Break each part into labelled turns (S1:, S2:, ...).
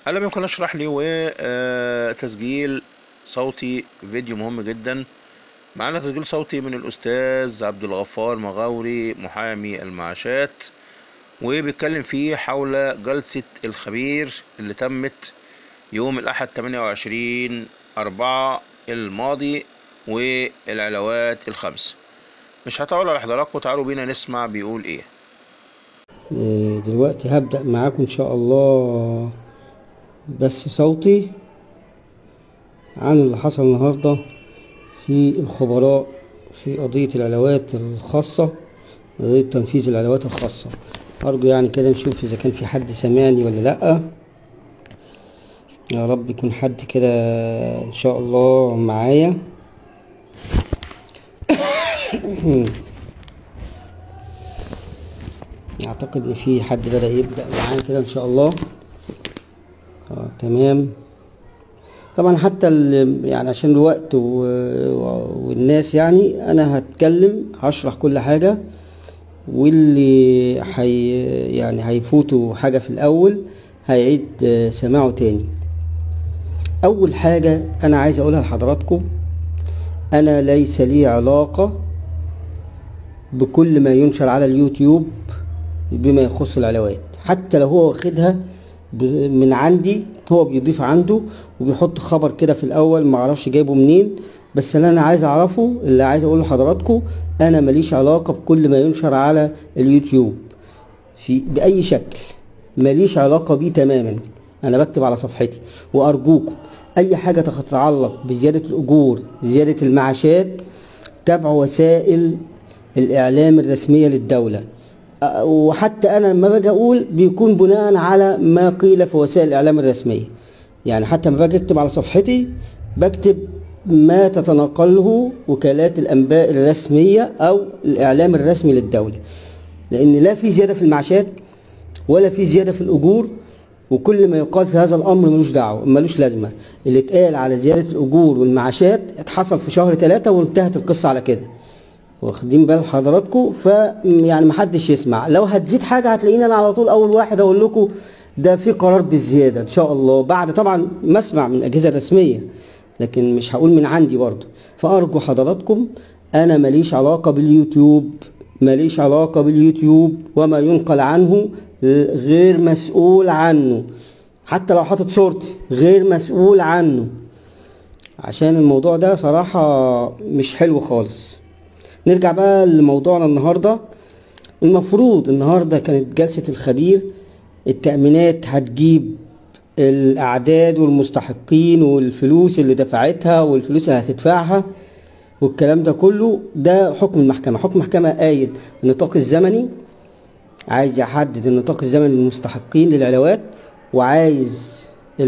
S1: اهلا بكم اشرح لي وتسجيل صوتي فيديو مهم جدا معانا تسجيل صوتي من الاستاذ عبد الغفار مغاوري محامي المعاشات وبيتكلم فيه حول جلسة الخبير اللي تمت يوم الاحد 28 أربعة الماضي والعلاوات الخمس مش هطول على حضراتكم تعالوا بينا نسمع بيقول ايه
S2: إيه، دلوقتي هبدأ معاكم إن شاء الله بس صوتي عن اللي حصل النهاردة في الخبراء في قضية العلاوات الخاصة قضية تنفيذ العلاوات الخاصة أرجو يعني كده نشوف إذا كان في حد سمعني ولا لأ يا رب يكون حد كده إن شاء الله معايا اعتقد ان في حد بدأ يبدأ معايا كده ان شاء الله آه تمام طبعا حتى ال- يعني عشان الوقت و... والناس يعني انا هتكلم هشرح كل حاجة واللي حي... يعني هيفوتوا حاجة في الاول هيعيد آه، سماعه تاني اول حاجة انا عايز اقولها لحضراتكم انا ليس لي علاقة بكل ما ينشر على اليوتيوب بما يخص العلاوات حتى لو هو واخدها ب- من عندي هو بيضيف عنده وبيحط خبر كده في الاول معرفش جايبه منين بس اللي انا عايز اعرفه اللي عايز اقوله لحضراتكم انا ماليش علاقة بكل ما ينشر على اليوتيوب في باي شكل ماليش علاقة بيه تماما انا بكتب على صفحتي وارجوكم اي حاجة تتعلق بزيادة الاجور زيادة المعاشات تابعوا وسائل الاعلام الرسمية للدولة أ- وحتى انا لما باجي اقول بيكون بناء على ما قيل في وسائل الاعلام الرسميه يعني حتى لما باجي اكتب على صفحتي بكتب ما تتناقله وكالات الانباء الرسميه او الاعلام الرسمي للدوله لان لا في زياده في المعاشات ولا في زياده في الاجور وكل ما يقال في هذا الامر ملوش دعوه ملوش لازمه اللي اتقال على زياده الاجور والمعاشات اتحصل في شهر ثلاثة وانتهت القصه على كده واخدين بال حضراتكم ف يعني محدش يسمع لو هتزيد حاجه هتلاقيني انا على طول اول واحد اقول لكم ده في قرار بالزياده ان شاء الله بعد طبعا ما اسمع من الاجهزه الرسميه لكن مش هقول من عندي برضه فارجو حضراتكم انا ماليش علاقه باليوتيوب ماليش علاقه باليوتيوب وما ينقل عنه غير مسؤول عنه حتى لو حاطط صورتي غير مسؤول عنه عشان الموضوع ده صراحه مش حلو خالص نرجع بقى لموضوعنا النهارده المفروض النهارده كانت جلسة الخبير التأمينات هتجيب الأعداد والمستحقين والفلوس اللي دفعتها والفلوس اللي هتدفعها والكلام ده كله ده حكم المحكمة حكم المحكمة قايل النطاق الزمني عايز يحدد النطاق الزمني للمستحقين للعلاوات وعايز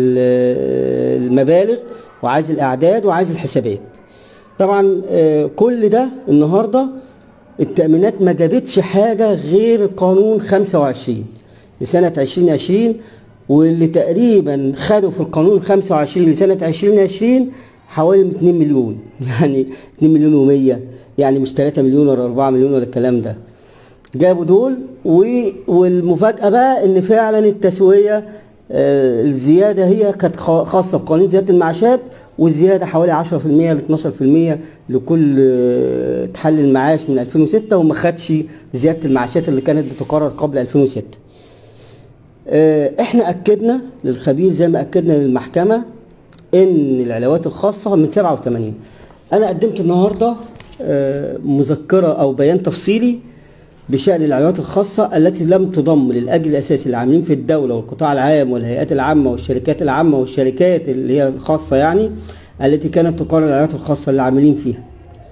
S2: ال- المبالغ وعايز الأعداد وعايز الحسابات طبعا آه، كل ده النهارده التأمينات ما جابتش حاجة غير قانون 25 لسنة 2020 واللي تقريبا خدوا في القانون 25 لسنة 2020 حوالي 2 مليون يعني 2 مليون و100 يعني مش 3 مليون ولا 4 مليون ولا الكلام ده جابوا دول و... والمفاجأة بقى ان فعلا التسوية آه، الزيادة هي كانت خا- خاصة بقانون زيادة المعاشات والزيادة حوالي 10% ل 12% لكل آه، تحلي المعاش من 2006 وما خدش زيادة المعاشات اللي كانت بتقرر قبل 2006 آه، احنا اكدنا للخبير زي ما اكدنا للمحكمة ان العلاوات الخاصة من 87 انا قدمت النهاردة آه، مذكرة او بيان تفصيلي بشأن العلاوات الخاصة التي لم تضم للأجل الأساسي العاملين في الدولة والقطاع العام والهيئات العامة والشركات العامة والشركات اللي هي الخاصة يعني التي كانت تقرر العلاوات الخاصة للعاملين فيها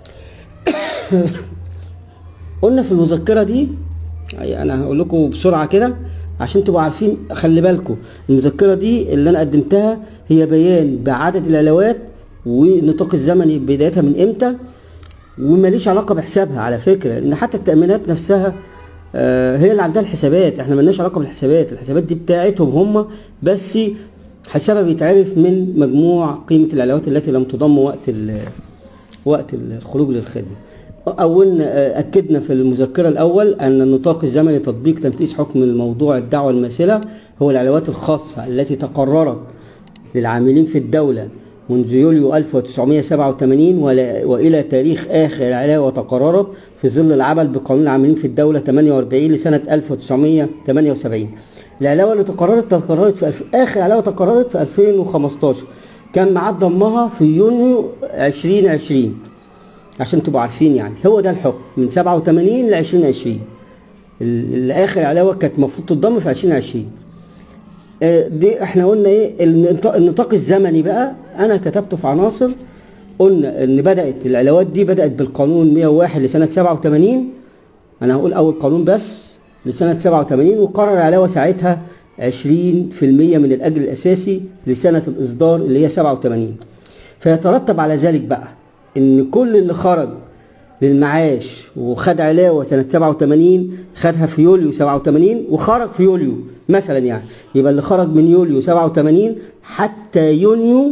S2: قلنا في المذكرة دي يعني أنا هقول لكم بسرعة كده عشان تبقوا عارفين خلي بالكم المذكرة دي اللي أنا قدمتها هي بيان بعدد العلاوات والنطاق الزمني بدايتها من إمتى وماليش علاقه بحسابها على فكره لان حتى التامينات نفسها آه، هي اللي عندها الحسابات احنا مالناش علاقه بالحسابات الحسابات دي بتاعتهم هم بس حسابها بيتعرف من مجموع قيمه العلاوات التي لم تضم وقت ال- وقت الخروج للخدمه أولنا آه، أكدنا في المذكرة الأول أن النطاق الزمني تطبيق تنفيذ حكم الموضوع الدعوة الماثلة هو العلاوات الخاصة التي تقررت للعاملين في الدولة منذ يوليو 1987 ولا- وإلى تاريخ آخر علاوة تقررت في ظل العمل بقانون العاملين في الدولة 48 لسنة 1978 العلاوة اللي تقررت تقررت في الف... آخر علاوة تقررت في 2015 كان ميعاد ضمها في يونيو 2020 عشان تبقوا عارفين يعني هو ده الحكم من 87 ل 2020 ال- الاخر علاوه كانت المفروض تتضم في 2020 آه، دي احنا قلنا ايه النطاق, النطاق الزمني بقى انا كتبته في عناصر قلنا ان بدات العلاوات دي بدات بالقانون 101 لسنه 87 انا هقول اول قانون بس لسنه 87 وقرر علاوه ساعتها 20% من الاجر الاساسي لسنه الاصدار اللي هي 87 فيترتب على ذلك بقى ان كل اللي خرج للمعاش وخد علاوه سنه 87 خدها في يوليو 87 وخرج في يوليو مثلا يعني يبقى اللي خرج من يوليو 87 حتى يونيو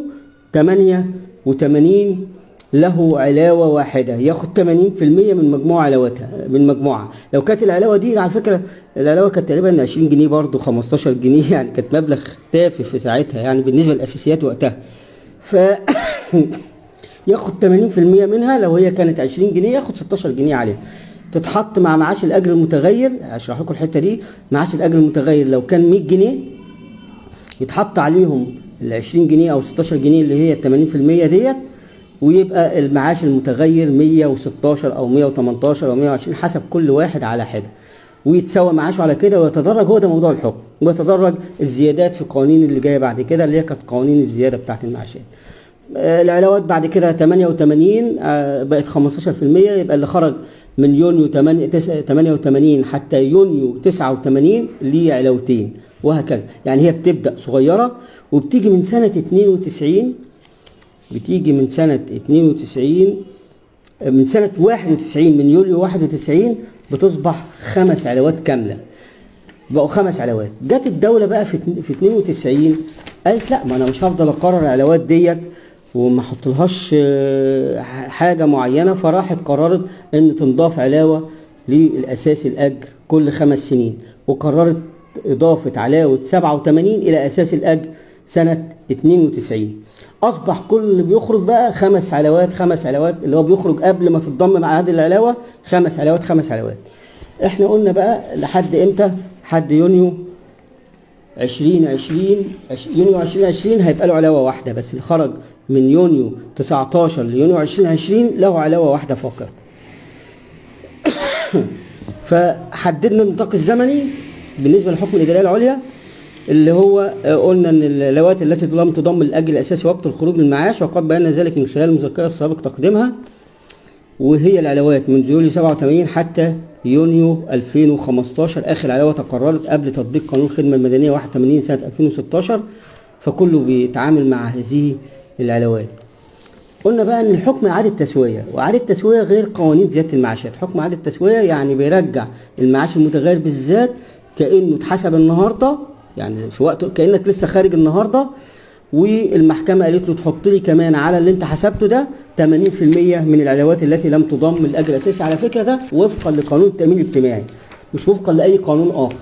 S2: 88 له علاوه واحده ياخد 80% من مجموع علاواتها من مجموعه لو كانت العلاوه دي على فكره العلاوه كانت تقريبا 20 جنيه برضه 15 جنيه يعني كانت مبلغ تافه في ساعتها يعني بالنسبه للاساسيات وقتها ف ياخد 80% منها لو هي كانت 20 جنيه ياخد 16 جنيه عليها تتحط مع معاش الاجر المتغير هشرح لكم الحته دي معاش الاجر المتغير لو كان 100 جنيه يتحط عليهم ال 20 جنيه او 16 جنيه اللي هي 80% ديت ويبقى المعاش المتغير 116 او 118 او 120 حسب كل واحد على حده ويتساوى معاشه على كده ويتدرج هو ده موضوع الحكم ويتدرج الزيادات في القوانين اللي جايه بعد كده اللي هي كانت قوانين الزياده بتاعت المعاشات آه، العلاوات بعد كده 88 آه، بقت 15% يبقى اللي خرج من يونيو 8 تس- 88 حتى يونيو 89 ليه علاوتين وهكذا يعني هي بتبدا صغيره وبتيجي من سنه 92 بتيجي من سنه 92 آه، من سنه 91 من يوليو 91 بتصبح خمس علاوات كامله بقوا خمس علاوات جت الدولة بقى في اتن- في 92 قالت لا ما انا مش هفضل اقرر العلاوات ديت وما احطلهاش آه، ح- حاجة معينة فراحت قررت ان تنضاف علاوة للاساس الاجر كل خمس سنين وقررت اضافة علاوة 87 الى اساس الاجر سنة 92 اصبح كل اللي بيخرج بقى خمس علاوات خمس علاوات اللي هو بيخرج قبل ما تتضم مع هذه العلاوة خمس علاوات خمس علاوات احنا قلنا بقى لحد امتى لحد يونيو 2020 عش- يونيو 2020 هيبقى له علاوه واحده بس اللي خرج من يونيو 19 ليونيو 2020 له علاوه واحده فقط فحددنا النطاق الزمني بالنسبه للحكم الاداريه العليا اللي هو آه، قلنا ان العلاوات التي لم تضم الاجر الاساسي وقت الخروج للمعاش وقد بينا ذلك من خلال المذكره السابق تقديمها وهي العلاوات منذ يوليو 87 حتى يونيو 2015 اخر علاوه تقررت قبل تطبيق قانون الخدمه المدنيه 81 سنه 2016 فكله بيتعامل مع هذه العلاوات قلنا بقى ان الحكم اعاده تسويه واعاده تسويه غير قوانين زياده المعاشات حكم اعاده تسويه يعني بيرجع المعاش المتغير بالذات كانه اتحسب النهارده يعني في وقت كانك لسه خارج النهارده والمحكمه قالت له تحط لي كمان على اللي انت حسبته ده 80% من العلاوات التي لم تضم الاجر الاساسي على فكره ده وفقا لقانون التامين الاجتماعي مش وفقا لاي قانون اخر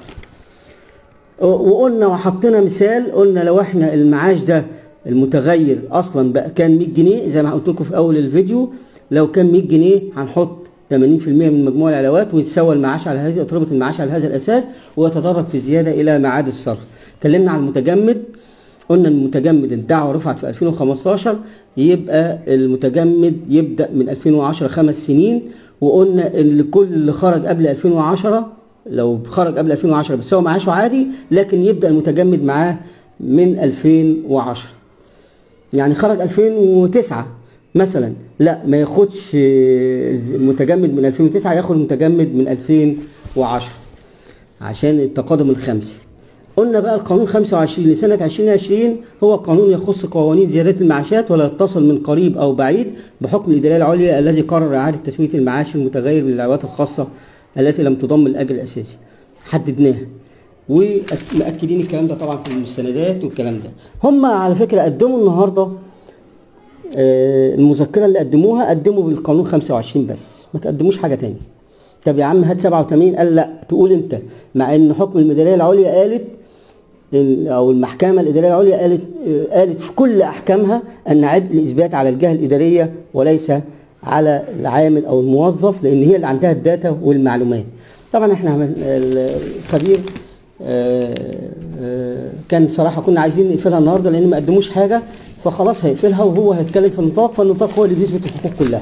S2: وقلنا وحطينا مثال قلنا لو احنا المعاش ده المتغير اصلا بقى كان 100 جنيه زي ما قلت لكم في اول الفيديو لو كان 100 جنيه هنحط 80% من مجموع العلاوات ويتساوى المعاش على هذه تربط المعاش على هذا الاساس ويتدرج في زياده الى ميعاد الصرف. اتكلمنا عن المتجمد قلنا المتجمد الدعوه رفعت في 2015 يبقى المتجمد يبدا من 2010 خمس سنين وقلنا ان كل اللي خرج قبل 2010 لو خرج قبل 2010 بس هو معاشه عادي لكن يبدا المتجمد معاه من 2010 يعني خرج 2009 مثلا لا ما ياخدش متجمد من 2009 ياخد متجمد من 2010 عشان التقادم الخمسي قلنا بقى القانون 25 لسنة 2020 هو قانون يخص قوانين زيادات المعاشات ولا يتصل من قريب أو بعيد بحكم الإدارية العليا الذي قرر إعادة تسوية المعاش المتغير بالعلاوات الخاصة التي لم تضم الأجر الأساسي حددناها ومأكدين الكلام ده طبعا في المستندات والكلام ده هم على فكرة قدموا النهاردة آه، المذكره اللي قدموها قدموا بالقانون 25 بس ما تقدموش حاجه تاني طب يا عم هات 87 قال لا تقول انت مع ان حكم المديريه العليا قالت ال- او المحكمه الاداريه العليا قالت آه، قالت في كل احكامها ان عبء الاثبات على الجهه الاداريه وليس على العامل او الموظف لان هي اللي عندها الداتا والمعلومات طبعا احنا عمل- ال- الخبير آه، آه، كان صراحه كنا عايزين نقفلها النهارده لان ما قدموش حاجه فخلاص هيقفلها وهو هيتكلم في النطاق فالنطاق هو اللي بيثبت الحقوق كلها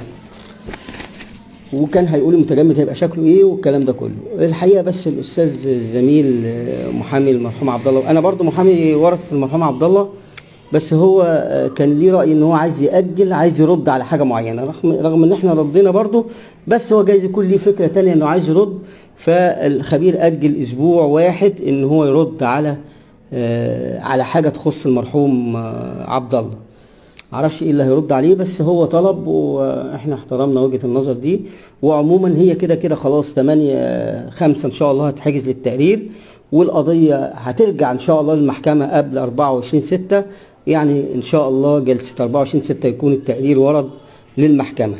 S2: وكان هيقول المتجمد هيبقى شكله ايه والكلام ده كله الحقيقه بس الاستاذ الزميل آه، محامي المرحوم عبد الله انا برضو محامي ورثه المرحوم عبد الله بس هو آه، كان ليه راي ان هو عايز ياجل عايز يرد على حاجه معينه رغم رغم ان احنا ردينا برضو بس هو جايز يكون ليه فكره تانية انه عايز يرد فالخبير اجل اسبوع واحد ان هو يرد على آه، على حاجه تخص المرحوم آه، عبد الله معرفش ايه اللي هيرد عليه بس هو طلب واحنا احترمنا وجهة النظر دي وعموما هي كده كده خلاص 8 5 ان شاء الله هتحجز للتقرير والقضية هترجع ان شاء الله للمحكمة قبل 24 6 يعني ان شاء الله جلسة 24 6 يكون التقرير ورد للمحكمة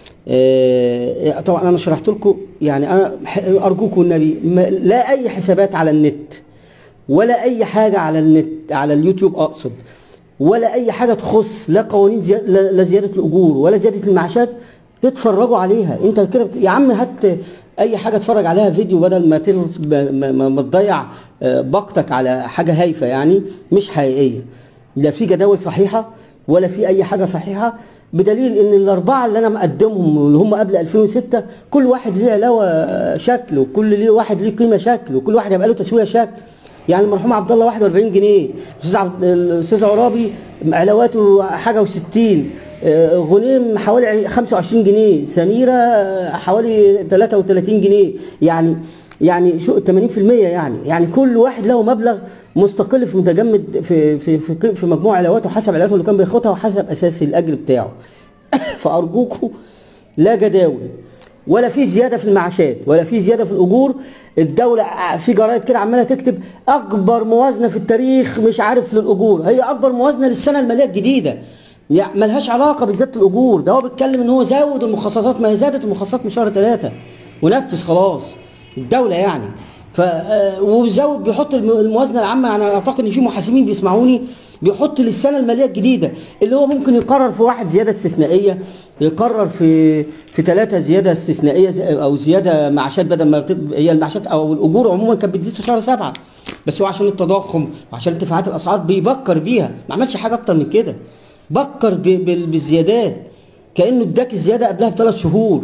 S2: آه، طبعا انا شرحت لكم يعني انا ح- ارجوكم النبي ما- لا اي حسابات على النت ولا اي حاجه على النت على اليوتيوب اقصد ولا اي حاجه تخص لا قوانين زي... لا لا زياده الاجور ولا زياده المعاشات تتفرجوا عليها انت كده بت... يا عم هات اي حاجه اتفرج عليها فيديو بدل ما تل... ما, ما, ما, ما تضيع آه، وقتك على حاجه هايفه يعني مش حقيقيه لا في جداول صحيحه ولا في اي حاجه صحيحه بدليل ان الاربعه اللي انا مقدمهم اللي هم قبل 2006 كل واحد ليه علاوه آه، شكل وكل ليه واحد ليه قيمه شكل وكل واحد هيبقى له تسويه شكل يعني المرحوم عبد الله 41 جنيه الاستاذ عبد الاستاذ عرابي علاواته حاجه و60 غنيم حوالي 25 جنيه سميره آه، حوالي 33 جنيه يعني يعني شو 80% يعني يعني كل واحد له مبلغ مستقل في متجمد في في في, في مجموع علاواته حسب علاواته اللي كان بياخدها وحسب اساس الاجر بتاعه فارجوكم لا جداول ولا في زياده في المعاشات ولا في زياده في الاجور الدوله في جرايد كده عماله تكتب اكبر موازنه في التاريخ مش عارف للاجور هي اكبر موازنه للسنه الماليه الجديده يعني ملهاش علاقه بزياده الاجور ده هو بيتكلم ان هو زود المخصصات ما هي زادت المخصصات من شهر ثلاثه ونفذ خلاص الدوله يعني ف آه، وبيزود بيحط الم- الموازنه العامه انا اعتقد ان في محاسبين بيسمعوني بيحط للسنه الماليه الجديده اللي هو ممكن يقرر في واحد زياده استثنائيه يقرر في في ثلاثه زياده استثنائيه زي- او زياده معاشات بدل ما بتب- هي المعاشات او الاجور عموما كانت بتزيد في شهر سبعه بس هو عشان التضخم وعشان ارتفاعات الاسعار بيبكر بيها ما عملش حاجه اكتر من كده بكر ب- بال- بالزيادات كانه اداك الزياده قبلها بثلاث شهور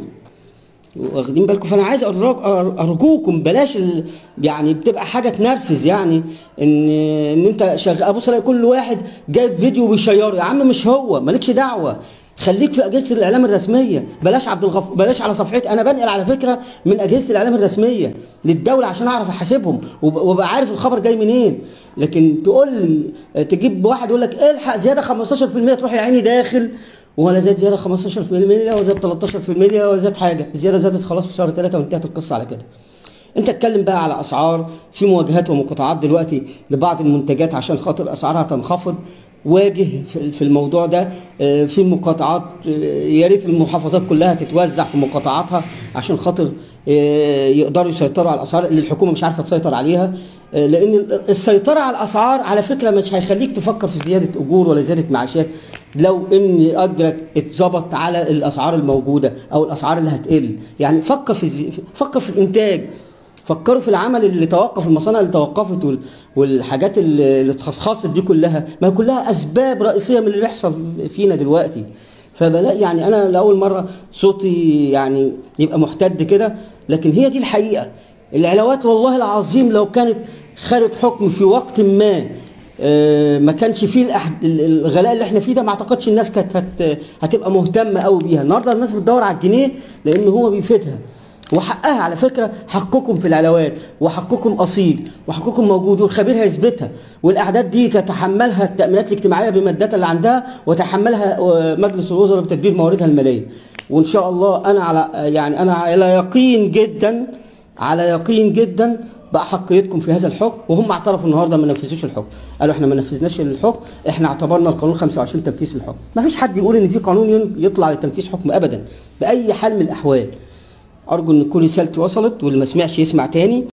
S2: واخدين بالكم فانا عايز أرج- أر- ارجوكم بلاش ال... يعني بتبقى حاجه تنرفز يعني ان ان انت شغال ابص الاقي كل واحد جايب فيديو وبيشيره يا عم مش هو مالكش دعوه خليك في اجهزه الاعلام الرسميه بلاش عبد الغف... بلاش على صفحتي انا بنقل على فكره من اجهزه الاعلام الرسميه للدوله عشان اعرف احاسبهم وب... وابقى عارف الخبر جاي منين لكن تقول لي تجيب واحد يقول لك الحق زياده 15% تروح يا عيني داخل ولا زاد زياده 15% ولا زاد 13% ولا زاد حاجه الزياده زادت خلاص في شهر ثلاثة وانتهت القصه على كده انت اتكلم بقى على اسعار في مواجهات ومقاطعات دلوقتي لبعض المنتجات عشان خاطر اسعارها تنخفض واجه في في الموضوع ده آه، في مقاطعات آه، يا ريت المحافظات كلها تتوزع في مقاطعاتها عشان خاطر آه، يقدروا يسيطروا على الاسعار اللي الحكومه مش عارفه تسيطر عليها آه، لان السيطره على الاسعار على فكره مش هيخليك تفكر في زياده اجور ولا زياده معاشات لو ان اجرك اتظبط على الاسعار الموجوده او الاسعار اللي هتقل يعني فكر في الزي... فكر في الانتاج فكروا في العمل اللي توقف المصانع اللي توقفت وال- والحاجات اللي اللي اتخصصت دي كلها ما هي كلها اسباب رئيسيه من اللي بيحصل فينا دلوقتي فبلا يعني انا لاول مره صوتي يعني يبقى محتد كده لكن هي دي الحقيقه العلاوات والله العظيم لو كانت خدت حكم في وقت ما آه، ما كانش فيه الأحد... الغلاء اللي احنا فيه ده ما اعتقدش الناس كانت هت... هتبقى مهتمه قوي بيها النهارده الناس بتدور على الجنيه لان هو بيفيدها وحقها على فكره حقكم في العلاوات وحقكم اصيل وحقكم موجود والخبير هيثبتها والاعداد دي تتحملها التامينات الاجتماعيه بمادتها اللي عندها وتحملها آه، مجلس الوزراء بتدبير مواردها الماليه وان شاء الله انا على يعني انا على يقين جدا على يقين جدا باحقيتكم في هذا الحكم وهم اعترفوا النهارده ما نفذوش الحكم قالوا احنا ما نفذناش الحكم احنا اعتبرنا القانون 25 تنفيذ للحكم ما فيش حد يقول ان في قانون ين- يطلع لتنفيذ حكم ابدا باي حال من الاحوال ارجو ان تكون رسالتي وصلت واللي ما سمعش يسمع تاني